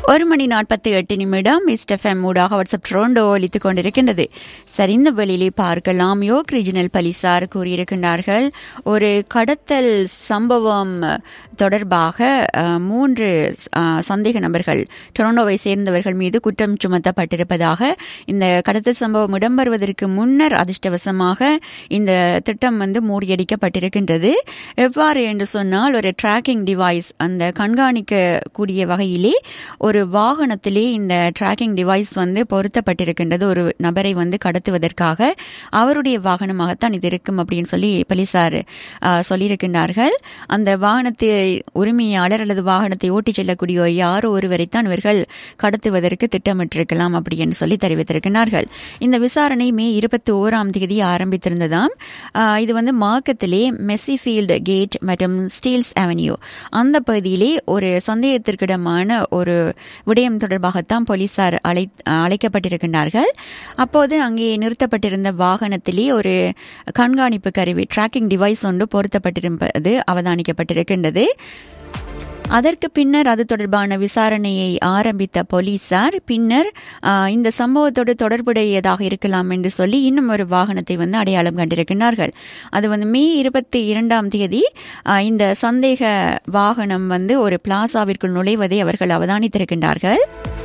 ஒரு மணி நாற்பத்தி எட்டு நிமிடம் இஸ்டெஃப்எம் ஊடாக வாட்ஸ்அப் ட்ரோண்டோ ஒலித்துக் கொண்டிருக்கின்றது சரி இந்த வெளியிலே பார்க்கலாம் யோக் ரீஜனல் பலிசார் கூறியிருக்கின்றார்கள் ஒரு கடத்தல் சம்பவம் தொடர்பாக அஹ், மூன்று அஹ், சந்தேக நபர்கள் டொரண்டோவை சேர்ந்தவர்கள் மீது குற்றம் சுமத்தப்பட்டிருப்பதாக இந்த கடத்தல் சம்பவம் இடம்பெறுவதற்கு முன்னர் அதிர்ஷ்டவசமாக இந்த திட்டம் வந்து மூடியடிக்கப்பட்டிருக்கின்றது எவ்வாறு என்று சொன்னால் ஒரு ட்ராக்கிங் டிவைஸ் அந்த கண்காணிக்கக்கூடிய வகையிலே ஒரு வாகனத்திலே இந்த ட்ராக்கிங் டிவைஸ் வந்து பொருத்தப்பட்டிருக்கின்றது ஒரு நபரை வந்து கடத்துவதற்காக அவருடைய வாகனமாகத்தான் இது இருக்கும் அப்படின்னு சொல்லி போலீசார் ஆஹ், சொல்லியிருக்கின்றார்கள் அந்த வாகனத்தை உரிமையாளர் அல்லது வாகனத்தை ஓட்டிச் செல்லக்கூடிய யாரோ ஒருவரைத்தான் இவர்கள் கடத்துவதற்கு திட்டமிட்டிருக்கலாம் அப்படி என்று சொல்லி தெரிவித்திருக்கிறார்கள் இந்த விசாரணை மே இருபத்தி ஓராம் தேதி ஆரம்பித்திருந்ததாம் ஆஹ், இது வந்து மார்க்கத்திலே மெஸ்ஸிஃபீல்டு கேட் மற்றும் ஸ்டீல்ஸ் அவென்யூ அந்த பகுதியிலே ஒரு சந்தேகத்திற்கிடமான ஒரு விடயம் தொடர்பாகத்தான் போலீசார் அழை அழைக்கப்பட்டிருக்கின்றார்கள் அப்போது அங்கே நிறுத்தப்பட்டிருந்த வாகனத்திலே ஒரு கண்காணிப்பு கருவி ட்ராக்கிங் டிவைஸ் ஒன்று பொருத்தப்பட்டிருப்பது அவதானிக்கப்பட்டிருக்கின்றது அதற்கு பின்னர் அது தொடர்பான விசாரணையை ஆரம்பித்த போலீசார் பின்னர் ஆ, இந்த சம்பவத்தோடு தொடர்புடையதாக இருக்கலாம் என்று சொல்லி இன்னும் ஒரு வாகனத்தை வந்து அடையாளம் கண்டிருக்கிறார்கள் அது வந்து மே இருபத்தி இரண்டாம் தேதி ஆ, இந்த சந்தேக வாகனம் வந்து ஒரு பிளாசாவிற்குள் நுழைவதை அவர்கள் அவதானித்திருக்கின்றார்கள்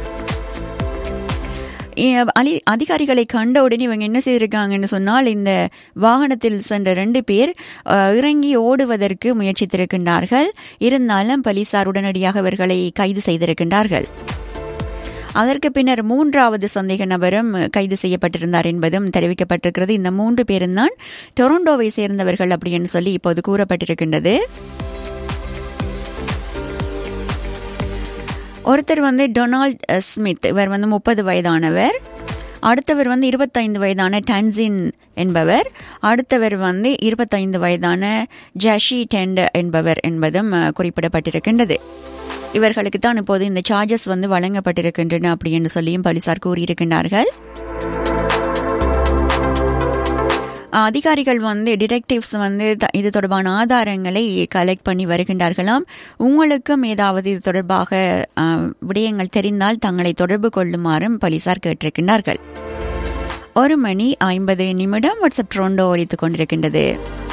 இ- அலி- அதிகாரிகளை கண்ட உடனே இவங்க என்ன செய்திருக்காங்கன்னு சொன்னால் இந்த வாகனத்தில் சென்ற ரெண்டு பேர் அஹ், இறங்கி ஓடுவதற்கு முயற்சித்திருக்கின்றார்கள் இருந்தாலும் போலீசார் உடனடியாக அவர்களை கைது செய்திருக்கின்றார்கள் அதற்கு பின்னர் மூன்றாவது சந்தேக நபரும் கைது செய்யப்பட்டிருந்தார் என்பதும் தெரிவிக்கப்பட்டிருக்கிறது இந்த மூன்று பேரும் தான் டொரண்டோவை சேர்ந்தவர்கள் அப்படின்னு சொல்லி இப்போது கூறப்பட்டிருக்கின்றது ஒருத்தர் வந்து டொனால்ட் அஹ், ஸ்மித் இவர் வந்து முப்பது வயதானவர் அடுத்தவர் வந்து இருபத்தைந்து வயதான டான்சின் என்பவர் அடுத்தவர் வந்து இருபத்தைந்து வயதான ஜஷி டெண்ட் என்பவர் என்பதும் அஹ், குறிப்பிடப்பட்டிருக்கின்றது இவர்களுக்கு தான் இப்போது இந்த சார்ஜஸ் வந்து வழங்கப்பட்டிருக்கின்றன அப்படின்னு சொல்லியும் போலீசார் கூறியிருக்கின்றார்கள் அதிகாரிகள் வந்து டிடெக்டிவ்ஸ் வந்து த- இது தொடர்பான ஆதாரங்களை கலெக்ட் பண்ணி வருகின்றார்களாம் உங்களுக்கும் ஏதாவது இது தொடர்பாக ஆ, விடயங்கள் தெரிந்தால் தங்களை தொடர்பு கொள்ளுமாறும் போலீசார் கேட்டிருக்கின்றார்கள் ஒரு மணி ஐம்பது நிமிடம் வாட்ஸ்அப் ட்ரோண்டோ ஒழித்துக் கொண்டிருக்கின்றது